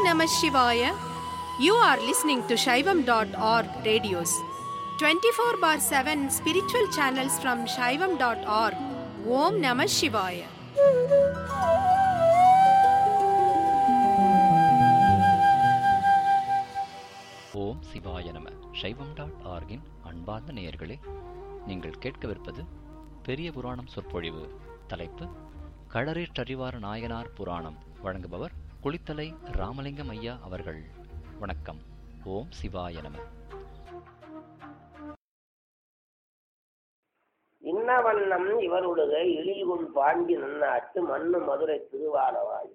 Namah Shivaya. You are listening to Shaivam.org radios. 24 bar 7 spiritual channels from Shaivam.org. Om Namah Shivaya. ஓம் சிவாய நம சைவம் dot ஆர்கின் அன்பார்ந்த நேயர்களே நீங்கள் கேட்கவிருப்பது பெரிய புராணம் சொற்பொழிவு தலைப்பு களரேற்றறிவார நாயனார் புராணம் வழங்குபவர் குளித்தலை ராமலிங்கம் ஐயா அவர்கள் வணக்கம் ஓம் சிவாய நம இன்னவண்ணம் இவருடைய இழிகுள் பாண்டி நன்னாட்டு மண்ணு மதுரை திருவாலவாய்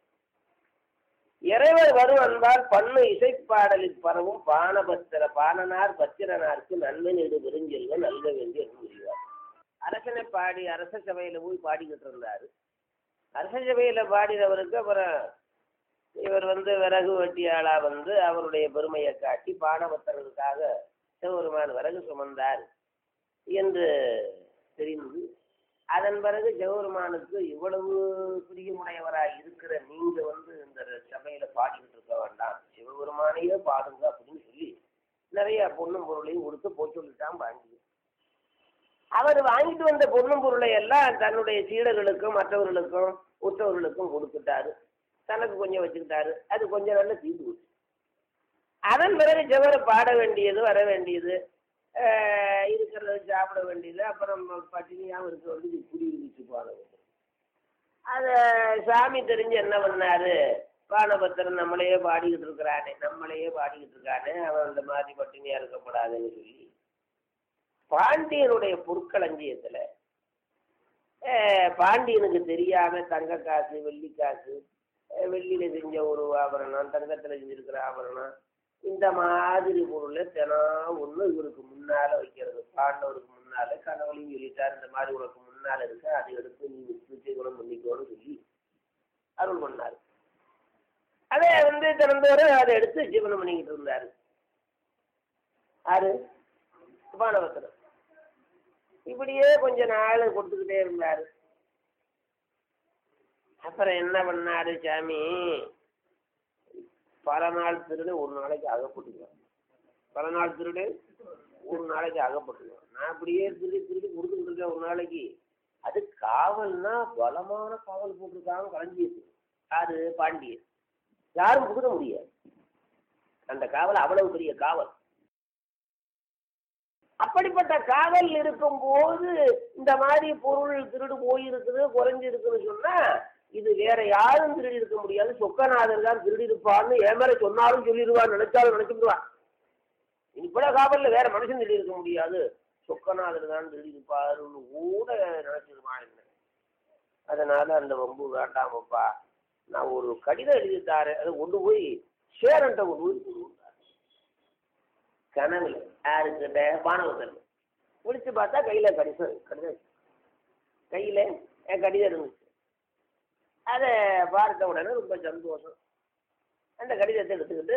இறைவர் வரும் அன்பால் பண்ணு இசைப்பாடலில் பரவும் பானபத்திர பாணனார் பத்திரனாருக்கு நன்மை நெடு பெருஞ்செல்வ நல்க வேண்டிய கூறுகிறார் அரசனை பாடி அரச சபையில போய் பாடிக்கிட்டு இருந்தாரு அரச சபையில பாடினவருக்கு அப்புறம் இவர் வந்து விறகு வெட்டியாளா வந்து அவருடைய பெருமையை காட்டி பானபத்திரனுக்காக சிவபெருமான் விறகு சுமந்தார் என்று தெரிந்து அதன் பிறகு சிவபெருமானுக்கு இவ்வளவு பிரியமுடையவராய் இருக்கிற நீங்க வந்து இந்த சபையில பாடிக்கிட்டு இருக்க வேண்டாம் சிவபெருமானையே பாடுங்க அப்படின்னு சொல்லி நிறைய பொண்ணும் பொருளையும் கொடுத்து போய் சொல்லிட்டான் வாங்கி அவர் வாங்கிட்டு வந்த பொண்ணும் பொருளை எல்லாம் தன்னுடைய சீடர்களுக்கும் மற்றவர்களுக்கும் உற்றவர்களுக்கும் கொடுத்துட்டாரு தனக்கு கொஞ்சம் வச்சுக்கிட்டாரு அது கொஞ்ச நாள்ல தீர்ந்து போச்சு அதன் பிறகு சிவரை பாட வேண்டியது வர வேண்டியது ஆஹ் இருக்கிறத சாப்பிட வேண்டியது அப்புறம் பட்டினியாகவும் இருக்க வேண்டியது இப்படி இருந்துச்சு போன அதை சாமி தெரிஞ்சு என்ன பண்ணாரு பானபத்திரன் நம்மளையே பாடிக்கிட்டு இருக்கிறானே நம்மளையே பாடிக்கிட்டு இருக்கானே அவன் அந்த மாதிரி பட்டினியா இருக்கக்கூடாதுன்னு சொல்லி பாண்டியனுடைய பொற்களஞ்சியத்துல ஆஹ் பாண்டியனுக்கு தெரியாம தங்க காசு வெள்ளி காசு ஆஹ் வெள்ளியில செஞ்ச ஒரு ஆபரணம் தங்கத்துல செஞ்சிருக்கிற ஆபரணம் இந்த மாதிரி பொருளை தினம் ஒன்று இவருக்கு முன்னால வைக்கிறது பாண்டவருக்கு முன்னால கணவனையும் சொல்லிட்டார் இந்த மாதிரி உனக்கு முன்னால இருக்கு அதை எடுத்து நீ வித்து குணம் பண்ணிக்கோன்னு சொல்லி அருள் பண்ணார் அதை வந்து திறந்தவரை அதை எடுத்து ஜீவனம் பண்ணிக்கிட்டு இருந்தாரு யாரு பானபத்திரம் இப்படியே கொஞ்ச நாள் கொடுத்துக்கிட்டே இருந்தாரு அப்புறம் என்ன பண்ணாரு சாமி பல நாள் திருடு ஒரு நாளைக்கு அகப்பட்டுக்குவேன் பல நாள் திருடு ஒரு நாளைக்கு அகப்பட்டுக்குவேன் நான் அப்படியே திருடி திருடி கொடுத்துட்டு இருக்கேன் ஒரு நாளைக்கு அது காவல்னா பலமான காவல் போட்டிருக்காங்க களஞ்சியது யாரு பாண்டியன் யாரும் புகுத முடியாது அந்த காவல் அவ்வளவு பெரிய காவல் அப்படிப்பட்ட காவல் இருக்கும்போது இந்த மாதிரி பொருள் திருடு போயிருக்குது குறைஞ்சு இருக்குன்னு சொன்னா இது வேற யாரும் திருடி இருக்க முடியாது சொக்கநாதர் தான் திருடி இருப்பான்னு ஏமேல சொன்னாலும் சொல்லிடுவான் நினைச்சாலும் நினைச்சுடுவான் இப்பட காவல்ல வேற மனுஷன் திருடி இருக்க முடியாது சொக்கநாதர் தான் திருடி இருப்பாருன்னு கூட நினைச்சிருவான் என்ன அதனால அந்த வம்பு வேண்டாமப்பா நான் ஒரு கடிதம் எழுதி தாரேன் அதை கொண்டு போய் சேரன்ட்ட கொண்டு போய் கொடுத்தாரு கனவுல யாருக்கிட்ட பானவத்தன் விழிச்சு பார்த்தா கையில கடிதம் கடிதம் கையில என் கடிதம் இருந்துச்சு அதை பார்த்த உடனே ரொம்ப சந்தோஷம் அந்த கடிதத்தை எடுத்துக்கிட்டு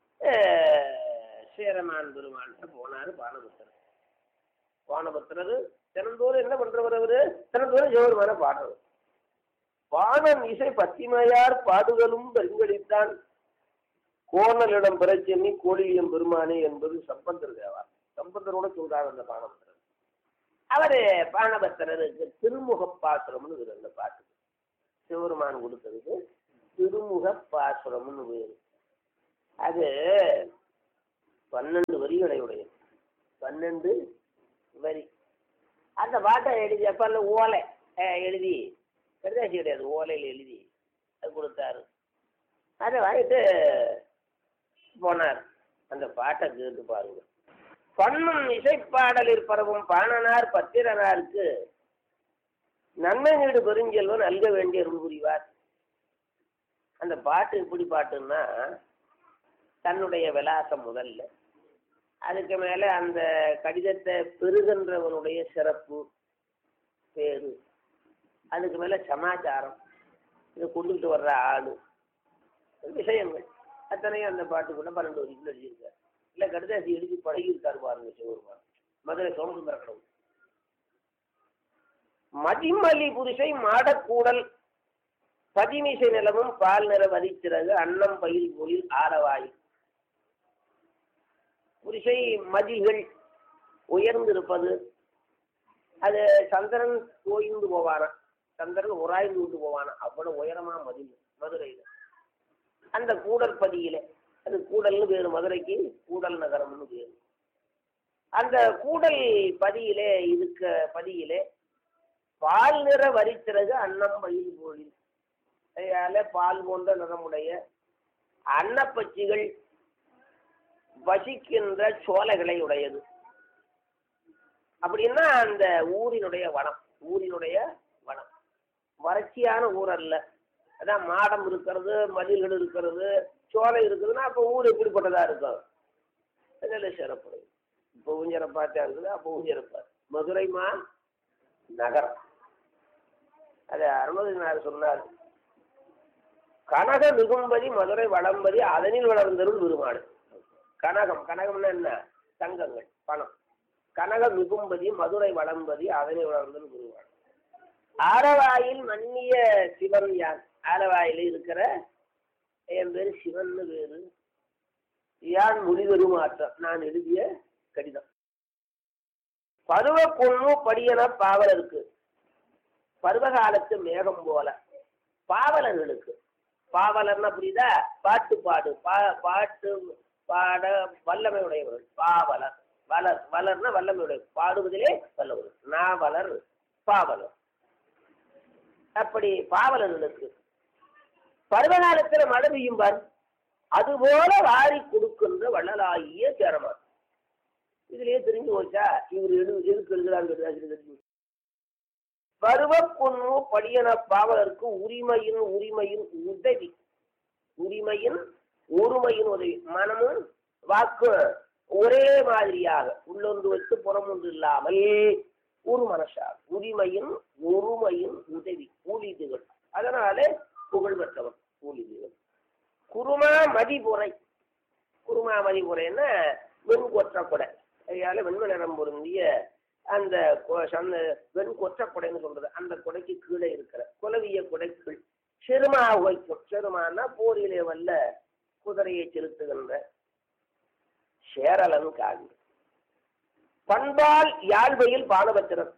சேரமான் பெருமான்கிட்ட போனார் பானபத்திரர் பானபத்திரர் தினந்தோறும் என்ன பண்றவர் அவரு தினந்தோறும் ஜோருமான பாடுறவர் பானம் இசை பத்திமையார் பாடுதலும் பெருங்கடித்தான் கோணலிடம் பிரச்சனி கோழியம் பெருமானே என்பது சம்பந்தர் தேவா சம்பந்தரோட சொல்றார் அந்த பானபத்திரர் அவரு பானபத்திரருக்கு திருமுகப்பாசுரம்னு இருக்கு அந்த பாட்டு சிவருமான் கொடுத்ததுக்கு திருமுக பாசுரம்னு பேரு அது பன்னெண்டு வரிகளையுடைய பன்னெண்டு வரி அந்த பாட்டை எழுதி அப்ப அந்த ஓலை எழுதி கடிதாசி கிடையாது ஓலையில் எழுதி அது கொடுத்தாரு அதை வாங்கிட்டு போனார் அந்த பாட்டை கேட்டு பாருங்க பண்ணும் இசைப்பாடலில் பரவும் பாணனார் பத்திரனாருக்கு நன்மை நீடு பெருஞ்செல்வன் அல்க வேண்டிய அருள் புரிவார் அந்த பாட்டு எப்படி பாட்டுன்னா தன்னுடைய விலாசம் முதல்ல அதுக்கு மேலே அந்த கடிதத்தை பெறுகின்றவனுடைய சிறப்பு பேரு அதுக்கு மேலே சமாச்சாரம் இதை கொண்டுகிட்டு வர்ற ஆளு விஷயங்கள் அத்தனையும் அந்த பாட்டுக்குள்ள பன்னெண்டு வரைக்கும் எழுதியிருக்காரு இல்லை கடிதாசி எழுதி பழகியிருக்காரு பாருங்க சிவருமான் மதுரை சோமசுந்தர கடவுள் மதிமலி புருஷை மாடக்கூடல் பதிமிசை நிலமும் பால் நிற வதிச்சிறகு அன்னம் பயில் பொழில் ஆரவாய் புரிசை மதில்கள் உயர்ந்திருப்பது அது சந்திரன் ஓய்ந்து போவானா சந்திரன் உராய்ந்து கொண்டு போவானா அவ்வளவு உயரமா மதில் மதுரையில அந்த கூடல் பதியிலே அது கூடல்னு பேரு மதுரைக்கு கூடல் நகரம்னு பேரு அந்த கூடல் பதியிலே இருக்க பதியிலே பால் நிற வரித்திறகு அன்னம் பயில் பொழில் அதனால பால் போன்ற நிறமுடைய அன்னப்பச்சிகள் வசிக்கின்ற சோலைகளை உடையது அப்படின்னா அந்த ஊரினுடைய வனம் ஊரினுடைய வனம் வறட்சியான ஊர் அல்ல அதான் மாடம் இருக்கிறது மதில்கள் இருக்கிறது சோலை இருக்குதுன்னா அப்போ ஊர் எப்படிப்பட்டதா இருக்கும் அதில் சிறப்பு இப்போ ஊஞ்சரப்பாத்தா இருக்குது அப்போ ஊஞ்சரப்பா மதுரை மா நகரம் அது அருணகிரிநாதர் சொன்னார் கனக மிகும்பதி மதுரை வளம்பதி அதனில் வளர்ந்தருள் விருமாடு கனகம் கனகம்னா என்ன தங்கங்கள் பணம் கனக மிகும்பதி மதுரை வளம்பதி அதனை வளர்ந்தருள் விருமாடு ஆரவாயில் மன்னிய சிவன் யான் ஆரவாயில் இருக்கிற என் பேரு சிவன்னு பேரு யான் முடிவெருமாற்றம் நான் எழுதிய கடிதம் பருவ பொண்ணு படியன பாவலருக்கு பருவகாலத்து மேகம் போல பாவலர்களுக்கு பாவலர்னா புரியுதா பாட்டு பாடு பா பாட்டு பாட வல்லமை உடையவர்கள் பாவலர் வளர் வளர்னா வல்லமை உடைய பாடுவதிலே வல்லவர் நாவலர் பாவலர் அப்படி பாவலர்களுக்கு பருவகாலத்துல மழை பெய்யும் பார் அதுபோல வாரி கொடுக்கின்ற வள்ளலாகிய சேரமான் இதுலயே தெரிஞ்சு போச்சா இவர் எது எதுக்கு எழுதுறாங்க பருவ பொண்ணு படியன பாவலருக்கு உரிமையின் உரிமையின் உதவி உரிமையின் ஒருமையின் உதவி மனமும் வாக்கு ஒரே மாதிரியாக உள்ளொன்று வைத்து புறமொன்று இல்லாமல் ஒரு மனசா உரிமையின் ஒருமையின் உதவி ஊழிதுகள் அதனாலே புகழ் பெற்றவன் ஊழிதுகள் குருமா மதிபுரை குருமா மதிபுரைன்னா வெண் கொற்ற கொடை அதனால வெண்மை நிறம் பொருந்திய அந்த கொ- சந்த வெண் கொற்ற கொடைன்னு சொல்றது அந்த கொடைக்கு கீழே இருக்கிற குலவிய கொடைக்குள் செருமா வைக்கும் செருமானா போரிலே வல்ல குதிரையை செலுத்துகின்ற சேரலன் காவி பண்பால் யாழ்வையில் பானபத்திரன்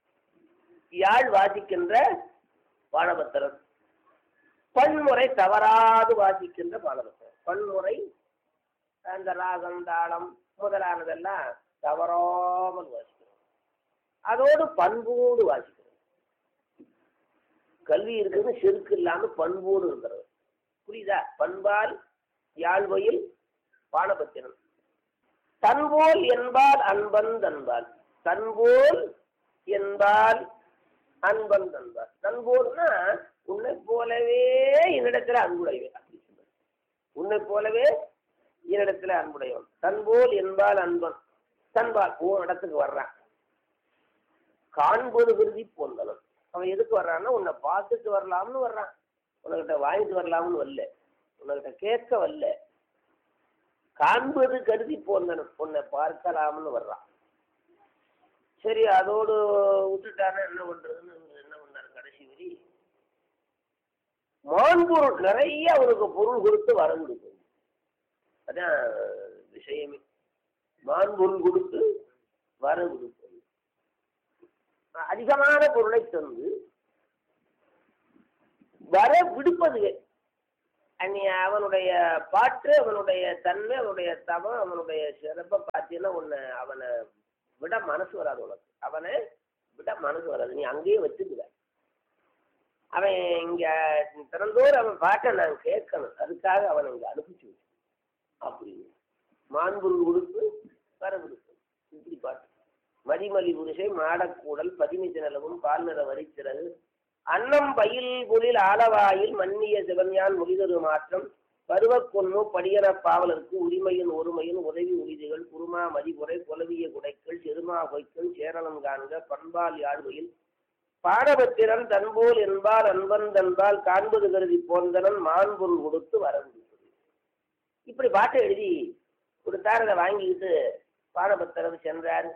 யாழ் வாசிக்கின்ற பானபத்திரன் பன்முறை தவறாது வாசிக்கின்ற பானபத்திரன் பன்முறை அந்த ராகம் தாளம் முதலானதெல்லாம் தவறாமல் வாசிக்கிறோம் அதோடு பண்போடு வாசிக்கிறோம் கல்வி இருக்குது செருக்கு இல்லாம பண்போடு இருக்கிறது புரியுதா பண்பால் யாழ்வையில் பானபத்திரன் தன்போல் என்பால் அன்பன் தன்பால் தன்போல் என்பால் அன்பன் தன்பால் தன்போல்னா உன்னை போலவே என்னிடத்துல அன்புடையவன் அப்படி சொல்றாரு. உன்னை போலவே என்னிடத்துல அன்புடையவன் தன்போல் என்பால் அன்பன் தன்பால் உன் இடத்துக்கு வர்றான் காண்பது விருதி போந்தவன் அவன் எதுக்கு வர்றான்னா உன்னை பார்த்துட்டு வரலாம்னு வர்றான் உன்கிட்ட வாங்கிட்டு வரலாம்னு வரல உன்கிட்ட கேட்க வரல காண்பது கருதி போந்தனும் உன்னை பார்க்கலாம்னு வர்றான் சரி அதோடு விட்டுட்டானா என்ன பண்றதுன்னு இவரு என்ன பண்ணாரு கடைசி வரி மான்பொருள் நிறைய அவனுக்கு பொருள் கொடுத்து வரம் கொடுக்கும் அதான் விஷயமே மான்பொருள் கொடுத்து வரம் கொடுப்பது அதிகமான பொருளை தந்து வர விடுப்பது அன்னி அவனுடைய பாட்டு அவனுடைய தன்மை அவனுடைய தவம் அவனுடைய சிறப்பை பார்த்தீங்கன்னா உன்னை அவனை விட மனசு வராது உனக்கு அவனை விட மனசு வராது நீ அங்கேயே வச்சுக்குற அவன் இங்க திறந்தோர் அவன் பாட்டை நான் கேட்கணும் அதுக்காக அவனை இங்க அனுப்பிச்சு வச்சு அப்படின்னு மாண்புருள் கொடுத்து வர கொடுத்து இப்படி பாட்டு மதிமலி புருஷை மாடக்கூடல் பதிமிச்சு நிலவும் பால் நிற வரித்திறகு அன்னம் பயில் புலில் ஆலவாயில் மன்னிய சிவன்யான் முடிதொரு மாற்றம் பருவக்கொன்னு படியன பாவலருக்கு உரிமையின் ஒருமையின் உதவி உரிதிகள் குருமா மதிபுரை குலவிய குடைக்கள் செருமா பொய்க்கள் சேரணம் காண்க பண்பால் யாழ்வையில் பாடபத்திரன் தன்போல் என்பால் அன்பன் தன்பால் காண்பது கருதி போந்தனன் மாண்பொருள் கொடுத்து வர முடித்தது இப்படி பாட்டை எழுதி கொடுத்தார் அதை வாங்கிக்கிட்டு பாடபத்திரன் சென்றார்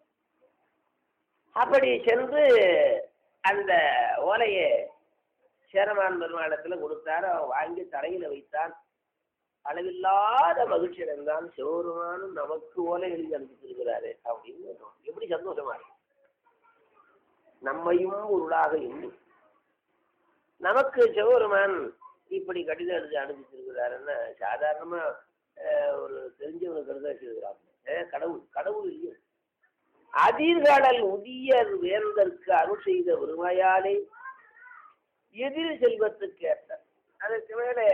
அப்படி சென்று அந்த ஓலையை சேரமான் பெருமாளத்துல கொடுத்தாரு அவன் வாங்கி தலையில வைத்தான் அளவில்லாத மகிழ்ச்சி அடைந்தான் சிவபெருமானும் நமக்கு ஓலை எழுதி அனுப்பிச்சிருக்கிறாரு அப்படின்னு எப்படி சந்தோஷமா இருக்கு நம்மையும் பொருளாக எண்ணி நமக்கு சிவபெருமான் இப்படி கடிதம் எழுதி அனுப்பிச்சிருக்கிறாருன்னா சாதாரணமா அஹ், ஒரு தெரிஞ்சவனுக்கு கடிதம் வச்சிருக்கிறாங்க கடவுள் கடவுள் இல்லையா அதிர்கடல் உதியர் வேந்தற்கு அருள் செய்த வருவாயாலே எதிர் செல்வத்துக்கு ஏற்ற அதற்கு மேலே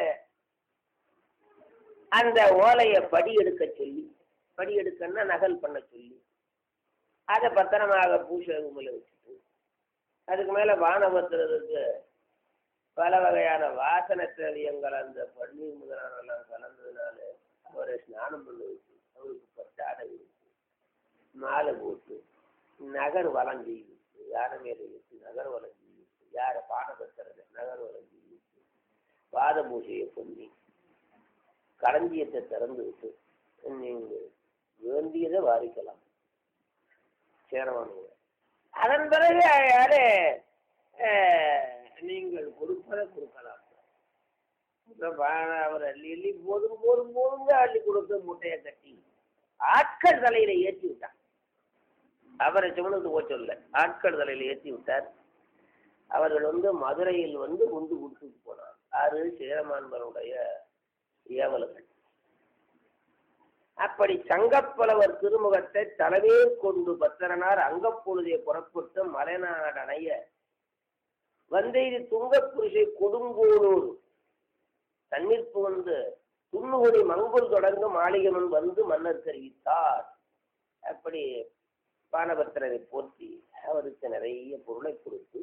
அந்த ஓலையை படி எடுக்க சொல்லி படி எடுக்கன்னா நகல் பண்ண சொல்லி அதை பத்திரமாக பூசை ரூமில் வச்சுட்டு அதுக்கு மேலே வானபத்திரத்துக்கு பல வகையான வாசனை திரவியங்கள் அந்த பன்னீர் முதலானெல்லாம் கலந்ததுனால அவரை ஸ்நானம் பண்ண வச்சு அவருக்கு பட்டாடை வச்சு மாலை போட்டு நகர் வளஞ்சி வச்சு யானை மேலே வச்சு நகர் வளஞ்சி வச்சு யாரை பாடபத்திரத்தை நகர் வளஞ்சி வச்சு பாத பூஜையை பண்ணி களஞ்சியத்தை திறந்து விட்டு நீங்கள் வேண்டியதை வாரிக்கலாம் சேரவானுங்க அதன் பிறகு யாரு அஹ், நீங்கள் கொடுப்பதை கொடுக்கலாம் அப்புறம் பா- அவர் அள்ளி அள்ளி போதும் போதும் போதுங்க அள்ளி கொடுத்து மூட்டையை கட்டி ஆட்கள் தலையில ஏற்றி விட்டார் அவரை சிவனுக்கு போக சொல்ல ஆட்கள் தலையில ஏற்றி விட்டார் அவர்கள் வந்து மதுரையில் வந்து முந்து கொடுத்துட்டு போனார் ஆறு சேரமான்பருடைய ஏவலர்கள் அப்படி சங்கப்பலவர் திருமுகத்தை தலைமையில் கொண்டு பத்திரனார் அங்கப்பொழுதே புறப்பட்டு மலைநாடனைய வந்தெய்தி துங்கப்புரிசை கொடுங்கோளூர் தண்ணீர் புகுந்து துண்ணுகுடி மங்குல் தொடர்ந்து மாளிகமன் வந்து மன்னர் தெரிவித்தார் அப்படி பானபத்திரரை போற்றி அவருக்கு நிறைய பொருளை கொடுத்து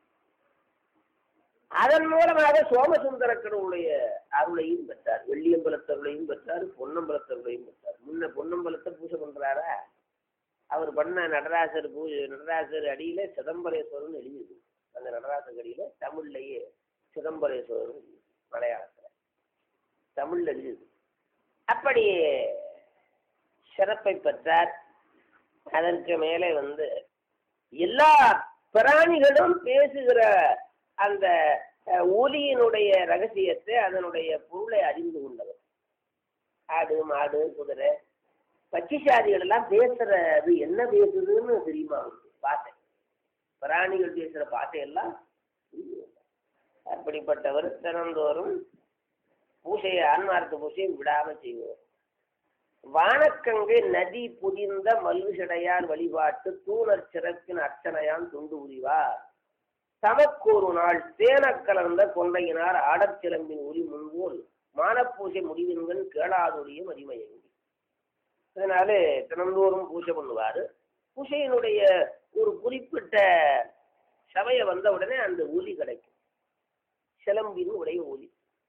அதன் மூலமாக சோமசுந்தர கடவுளுடைய அருளையும் பெற்றார் வெள்ளியம்பலத்தருளையும் பெற்றார் பொன்னம்பலத்தருளையும் பெற்றார் முன்ன பொன்னம்பலத்தை பூஜை பண்றாரா அவர் பண்ண நடராசர் பூஜை நடராசர் அடியில சிதம்பரேஸ்வரர்னு எழுதியிருக்கு அந்த நடராசர் அடியில தமிழ்லயே சிதம்பரேஸ்வரர் மலையாளத்துல தமிழ்ல எழுதியிருக்கு அப்படி சிறப்பை பெற்றார் அதற்கு மேலே வந்து எல்லா பிராணிகளும் பேசுகிற அந்த அஹ், ஒலியினுடைய ரகசியத்தை அதனுடைய பொருளை அறிந்து கொண்டவர் ஆடு மாடு குதிரை பச்சிசாதிகள் எல்லாம் பேசுறது என்ன பேசுதுன்னு தெரியுமா அவருக்கு பாட்டை பிராணிகள் பேசுற பாட்டையெல்லாம் தெரியும். அப்படிப்பட்டவர் தினந்தோறும் பூசையை ஆன்மார்த்த பூசையை விடாம செய்வார் வானக்கங்கை நதி புதிந்த மல்லுசடையார் வழிபாட்டு தூணர் சிறப்பின் அர்ச்சனையான் துண்டு உரிவார் தமக்கொரு நாள் தேனக் கலந்த கொண்டையினார் ஆடற் சிலம்பின் ஒளி முன்போல் மானப்பூசை முடிவின்கண் கேளாதுடைய மதிமயங்கி அதனால தினந்தோறும் பூஜை பண்ணுவாரு பூஜையினுடைய ஒரு குறிப்பிட்ட சபையை வந்த உடனே அந்த ஒலி கிடைக்கும் சிலம்பின் உடைய ஒலி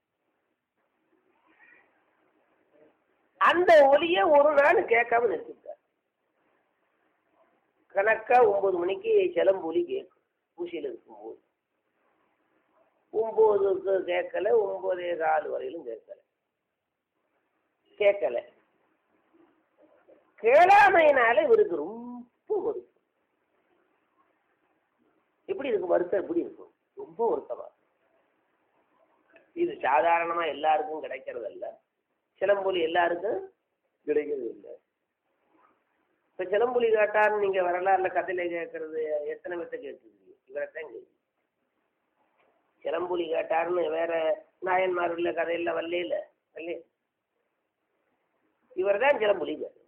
அந்த ஒலியை ஒரு நாள் கேட்காம நிறுத்திட்டார் கணக்கா ஒன்பது மணிக்கு சிலம்பு ஒலி கேட்கும் பூசையில் இருக்கும்போது ஒன்பதுக்கு கேட்கல ஒன்பதே கால் வரையிலும் கேட்கல கேட்கல கேளாமையினால இவருக்கு ரொம்ப வருத்தம் எப்படி இருக்கும் வருத்தம் எப்படி இருக்கும் ரொம்ப வருத்தமா இது சாதாரணமா எல்லாருக்கும் கிடைக்கிறது அல்ல சிலம்பொலி எல்லாருக்கும் கிடைக்கிறது இல்லை இப்ப சிலம்புலி கேட்டான்னு நீங்க வரலாறுல கதையில கேட்கறது எத்தனை பேர்த்த கேட்டுருக்கீங்க இவரைத்தான் கேட்கு சிலம்புலி கேட்டாருன்னு வேற நாயன்மார் உள்ள கதையில வரல வரல இவர் தான் சிலம்புலி கேட்டார்